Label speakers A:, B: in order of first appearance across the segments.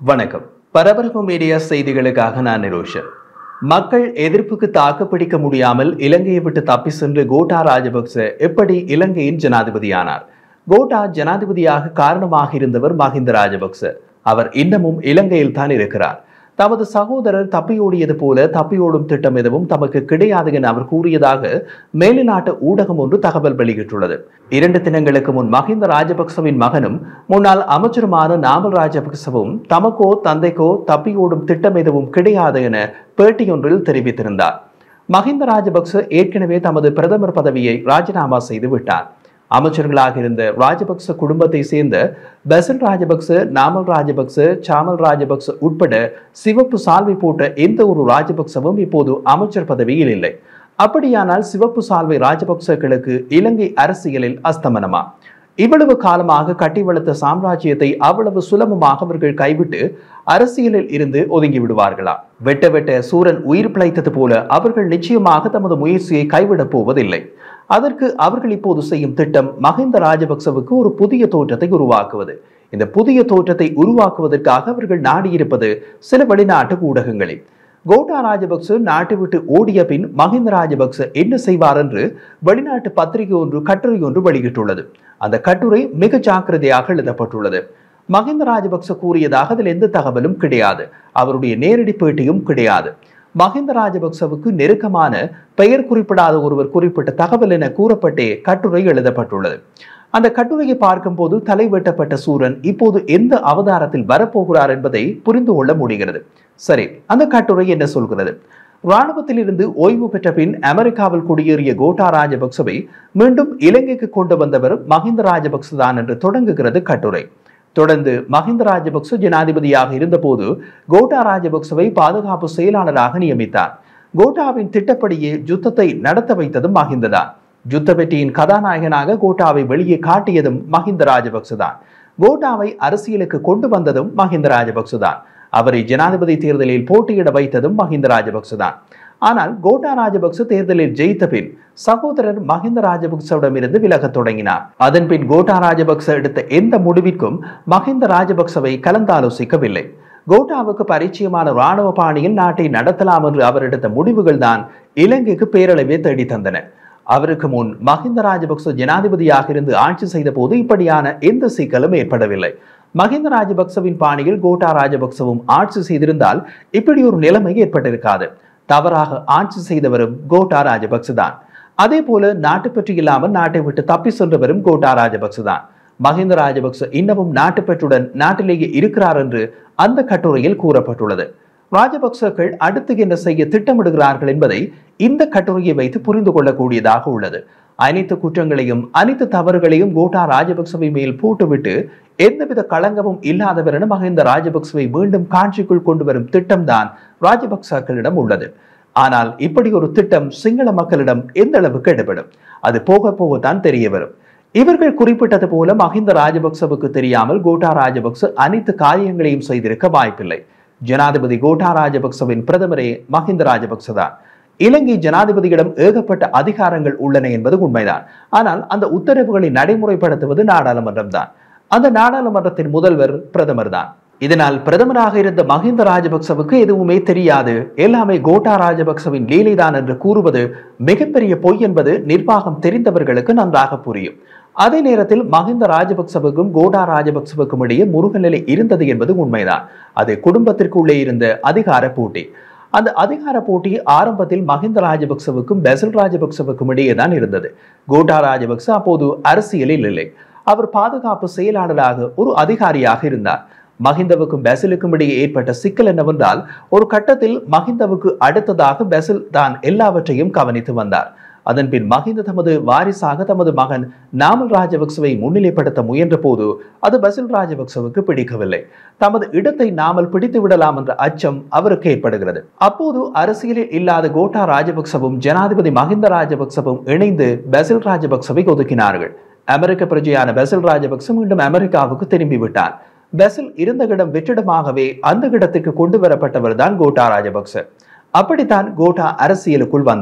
A: வணக்கம் பரபரப்பு மீடியா செய்திகளுக்காக நான் நிரோஷன் மக்கள் எதிர்ப்புக்கு தாக்குப்பிடிக்க முடியாமல் இலங்கையை விட்டு தப்பி சென்று கோட்டா ராஜபக்ச எப்படி இலங்கையின் ஜனாதிபதியானார் கோட்டா ஜனாதிபதியாக காரணமாக இருந்தவர் மஹிந்த ராஜபக்ச அவர் இன்னமும் இலங்கையில் தான் இருக்கிறார் தமது சகோதரர் தப்பியோடியது போல தப்பியோடும் திட்டம் எதுவும் தமக்கு கிடையாது என அவர் கூறியதாக மேலிநாட்டு ஊடகம் ஒன்று தகவல் வெளியிட்டுள்ளது இரண்டு தினங்களுக்கு முன் மஹிந்த ராஜபக்சவின் மகனும் முன்னாள் அமைச்சருமான நாமல் ராஜபக்சவும் தமக்கோ தந்தைக்கோ தப்பியோடும் திட்டம் எதுவும் கிடையாது என பேட்டியொன்றில் தெரிவித்திருந்தார் மஹிந்த ராஜபக்ச ஏற்கனவே தமது பிரதமர் பதவியை ராஜினாமா செய்து விட்டார் அமைச்சர்களாக இருந்த ராஜபக்ச குடும்பத்தை சேர்ந்த பெசல் ராஜபக்ச நாமல் ராஜபக்ச சாமல் ராஜபக்ச உட்பட சிவப்பு சால்வை போட்ட எந்த ஒரு ராஜபக்சவும் இப்போது அமைச்சர் பதவியில் இல்லை அப்படியானால் சிவப்பு சால்வை ராஜபக்சர்களுக்கு இலங்கை அரசியலில் அஸ்தமனமா இவ்வளவு காலமாக கட்டி வளர்த்த சாம்ராஜ்யத்தை அவ்வளவு சுலபமாக அவர்கள் கைவிட்டு அரசியலில் இருந்து ஒதுங்கி விடுவார்களா வெட்ட வெட்ட சூரன் உயிர் பிழைத்தது போல அவர்கள் நிச்சயமாக தமது முயற்சியை கைவிடப் போவதில்லை அதற்கு அவர்கள் இப்போது செய்யும் திட்டம் மஹிந்த ராஜபக்சவுக்கு ஒரு புதிய தோற்றத்தை உருவாக்குவது இந்த புதிய தோற்றத்தை உருவாக்குவதற்காக அவர்கள் நாடியிருப்பது சில வெளிநாட்டு ஊடகங்களில் கோட்டா ராஜபக்ச நாட்டை விட்டு ஓடிய பின் மஹிந்த ராஜபக்ச என்ன செய்வார் என்று வெளிநாட்டு பத்திரிகை ஒன்று கட்டுரை ஒன்று வெளியிட்டுள்ளது அந்த கட்டுரை மிக ஜாக்கிரதையாக எழுதப்பட்டுள்ளது மஹிந்த ராஜபக்ச கூறியதாக அதில் எந்த தகவலும் கிடையாது அவருடைய நேரடி பேட்டியும் கிடையாது மஹிந்த ராஜபக்சவுக்கு நெருக்கமான பெயர் குறிப்பிடாத ஒருவர் குறிப்பிட்ட தகவல் என கூறப்பட்டே கட்டுரை எழுதப்பட்டுள்ளது அந்த கட்டுரையை பார்க்கும்போது தலை வெட்டப்பட்ட சூரன் இப்போது எந்த அவதாரத்தில் வரப்போகிறார் என்பதை புரிந்து கொள்ள முடிகிறது சரி அந்த கட்டுரை என்ன சொல்கிறது இராணுவத்தில் இருந்து ஓய்வு பெற்ற பின் அமெரிக்காவில் குடியேறிய கோட்டா ராஜபக்சவை மீண்டும் இலங்கைக்கு கொண்டு வந்தவர் மஹிந்த ராஜபக்ச தான் என்று தொடங்குகிறது கட்டுரை தொடர்ந்து மஹிந்த ராஜபக்ச ஜனாதிபதியாக இருந்தபோது கோட்டா ராஜபக்சவை பாதுகாப்பு செயலாளராக நியமித்தார் கோட்டாவின் திட்டப்படியே யுத்தத்தை நடத்த வைத்ததும் மஹிந்த தான் யுத்த வெற்றியின் கதாநாயகனாக கோட்டாவை வெளியே காட்டியதும் மஹிந்த ராஜபக்ச தான் கோட்டாவை அரசியலுக்கு கொண்டு வந்ததும் மஹிந்த ராஜபக்ச தான் அவரை ஜனாதிபதி தேர்தலில் போட்டியிட வைத்ததும் மஹிந்த ராஜபக்ச தான் ஆனால் கோட்டா ராஜபக்ச தேர்தலில் ஜெயித்த பின் சகோதரர் மஹிந்த ராஜபக்சவிடமிருந்து விலகத் தொடங்கினார் அதன் பின் கோட்டா ராஜபக்ச எடுத்த எந்த முடிவிற்கும் மஹிந்த ராஜபக்சவை கலந்தாலோசிக்கவில்லை கோட்டாவுக்கு பரிச்சயமான இராணுவ பாணியில் நாட்டை நடத்தலாம் என்று அவர் எடுத்த முடிவுகள் தான் இலங்கைக்கு பேரளவே தேடி தந்தன அவருக்கு முன் மஹிந்த ராஜபக்ச ஜனாதிபதியாக இருந்து ஆட்சி செய்த போது இப்படியான எந்த சிக்கலும் ஏற்படவில்லை மஹிந்த ராஜபக்சவின் பாணியில் கோட்டா ராஜபக்சவும் ஆட்சி செய்திருந்தால் இப்படி ஒரு நிலைமை ஏற்பட்டிருக்காது தவறாக ஆட்சி செய்தவரும் கோட்டா ராஜபக்ச தான் அதே போல நாட்டு பற்றி இல்லாமல் நாட்டை விட்டு தப்பி சென்றவரும் கோட்டா ராஜபக்ச தான் மஹிந்த ராஜபக்ச இன்னமும் நாட்டுப்பற்றுடன் நாட்டிலேயே இருக்கிறார் என்று அந்த கட்டுரையில் கூறப்பட்டுள்ளது ராஜபக்சர்கள் அடுத்து என்ன செய்ய திட்டமிடுகிறார்கள் என்பதை இந்த கட்டுரையை வைத்து புரிந்து கொள்ளக்கூடியதாக உள்ளது அனைத்து குற்றங்களையும் அனைத்து தவறுகளையும் கோட்டா ராஜபக்சவை மேல் போட்டுவிட்டு எந்தவித களங்கமும் இல்லாதவர் என மஹிந்த ராஜபக்சவை மீண்டும் காட்சிக்குள் கொண்டு வரும் திட்டம்தான் ராஜபக்சக்களிடம் உள்ளது ஆனால் இப்படி ஒரு திட்டம் சிங்கள மக்களிடம் எந்த அளவுக்கு எடுபடும் அது போக போகத்தான் தெரிய வரும் இவர்கள் குறிப்பிட்டது போல மஹிந்த ராஜபக்சவுக்கு தெரியாமல் கோட்டா ராஜபக்ச அனைத்து காரியங்களையும் செய்திருக்க வாய்ப்பில்லை ஜனாதிபதி கோட்டா ராஜபக்சவின் பிரதமரே மஹிந்த ராஜபக்ச தான் இலங்கை ஜனாதிபதியிடம் ஏகப்பட்ட அதிகாரங்கள் உள்ளன என்பது உண்மைதான் ஆனால் அந்த உத்தரவுகளை நடைமுறைப்படுத்துவது நாடாளுமன்றம் தான் அந்த நாடாளுமன்றத்தின் முதல்வர் பிரதமர் தான் இதனால் பிரதமராக இருந்த மஹிந்த ராஜபக்சவுக்கு எதுவுமே தெரியாது எல்லாமே கோட்டா ராஜபக்சவின் லீலைதான் என்று கூறுவது மிகப்பெரிய பொய் என்பது நிர்வாகம் தெரிந்தவர்களுக்கு நன்றாக புரியும் அதே நேரத்தில் மஹிந்த ராஜபக்சவுக்கும் கோட்டா ராஜபக்சவுக்கும் இடையே முருகநிலை இருந்தது என்பது உண்மைதான் அது குடும்பத்திற்குள்ளே இருந்த அதிகார போட்டி அந்த அதிகார போட்டி ஆரம்பத்தில் மஹிந்த ராஜபக்சவுக்கும் பெசல் ராஜபக்சவுக்கும் இடையே தான் இருந்தது கோட்டா ராஜபக்ச அப்போது அரசியலில் இல்லை அவர் பாதுகாப்பு செயலாளராக ஒரு அதிகாரியாக இருந்தார் மஹிந்தவுக்கும் பெசலுக்கும் இடையே ஏற்பட்ட சிக்கல் என்னவென்றால் ஒரு கட்டத்தில் மஹிந்தவுக்கு அடுத்ததாக பெசல் தான் எல்லாவற்றையும் கவனித்து வந்தார் அதன் பின் மஹிந்த தமது வாரிசாக தமது மகன் நாமல் ராஜபக்சவை முன்னிலைப்படுத்த முயன்ற போது அது பசில் ராஜபக்சவுக்கு பிடிக்கவில்லை தமது இடத்தை நாமல் பிடித்து விடலாம் என்ற அச்சம் அவருக்கு ஏற்படுகிறது அப்போது அரசியலில் இல்லாத கோட்டா ராஜபக்சவும் ஜனாதிபதி மஹிந்த ராஜபக்சவும் இணைந்து பசில் ராஜபக்சவை ஒதுக்கினார்கள் அமெரிக்க பிரஜையான பெசல் ராஜபக்ச மீண்டும் அமெரிக்காவுக்கு திரும்பி விட்டார் பெசல் இருந்த இடம் வெற்றிடமாகவே அந்த இடத்துக்கு கொண்டு வரப்பட்டவர் தான் கோட்டா ராஜபக்ச அப்படித்தான் கோட்டா அரசியலுக்குள் வந்தார்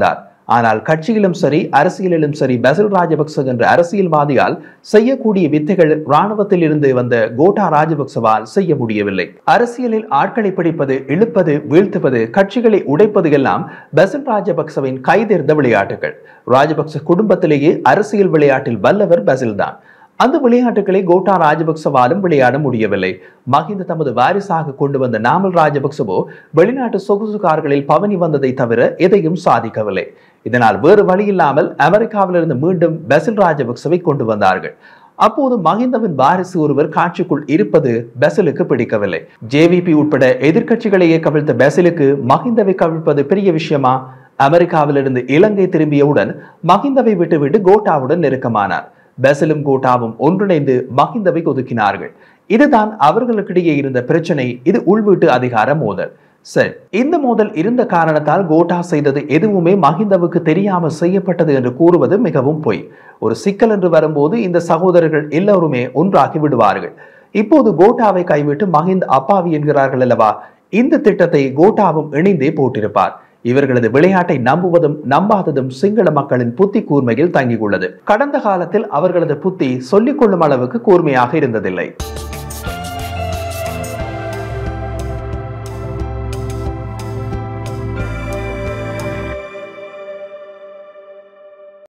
A: ஆனால் கட்சியிலும் சரி அரசியலிலும் சரி பசில் ராஜபக்ச என்ற அரசியல்வாதியால் செய்யக்கூடிய வித்தைகள் ராணுவத்தில் இருந்து வந்த கோட்டா ராஜபக்சவால் செய்ய முடியவில்லை அரசியலில் ஆட்களை பிடிப்பது இழுப்பது வீழ்த்துவது கட்சிகளை உடைப்பது எல்லாம் பசில் ராஜபக்சவின் கைதேர்ந்த விளையாட்டுகள் ராஜபக்ச குடும்பத்திலேயே அரசியல் விளையாட்டில் வல்லவர் பசில் தான் அந்த விளையாட்டுகளை கோட்டா ராஜபக்சவாலும் விளையாட முடியவில்லை மஹிந்த தமது வாரிசாக கொண்டு வந்த நாமல் ராஜபக்சவோ வெளிநாட்டு சொகுசு கார்களில் பவனி வந்ததை தவிர எதையும் சாதிக்கவில்லை இதனால் வேறு வழியில்லாமல் அமெரிக்காவிலிருந்து மீண்டும் பெசில் ராஜபக்சவை கொண்டு வந்தார்கள் அப்போது மஹிந்தவின் வாரிசு ஒருவர் காட்சிக்குள் இருப்பது பெசலுக்கு பிடிக்கவில்லை ஜேவிபி உட்பட எதிர்க்கட்சிகளையே கவிழ்த்த பெசலுக்கு மஹிந்தவை கவிழ்ப்பது பெரிய விஷயமா அமெரிக்காவிலிருந்து இலங்கை திரும்பியவுடன் மஹிந்தவை விட்டுவிட்டு கோட்டாவுடன் நெருக்கமானார் பெசலும் கோட்டாவும் ஒன்றிணைந்து மஹிந்தவை ஒதுக்கினார்கள் இதுதான் அவர்களுக்கிடையே இருந்த பிரச்சனை இது உள்வீட்டு அதிகார மோதல் சரி இந்த மோதல் இருந்த காரணத்தால் கோட்டா செய்தது எதுவுமே மஹிந்தவுக்கு தெரியாமல் செய்யப்பட்டது என்று கூறுவது மிகவும் பொய் ஒரு சிக்கல் என்று வரும்போது இந்த சகோதரர்கள் எல்லோருமே ஒன்றாகி விடுவார்கள் இப்போது கோட்டாவை கைவிட்டு மஹிந்த் அப்பாவி என்கிறார்கள் அல்லவா இந்த திட்டத்தை கோட்டாவும் இணைந்தே போட்டிருப்பார் இவர்களது விளையாட்டை நம்புவதும் நம்பாததும் சிங்கள மக்களின் புத்தி கூர்மையில் தங்கியுள்ளது கடந்த காலத்தில் அவர்களது புத்தி சொல்லிக் கொள்ளும் அளவுக்கு கூர்மையாக இருந்ததில்லை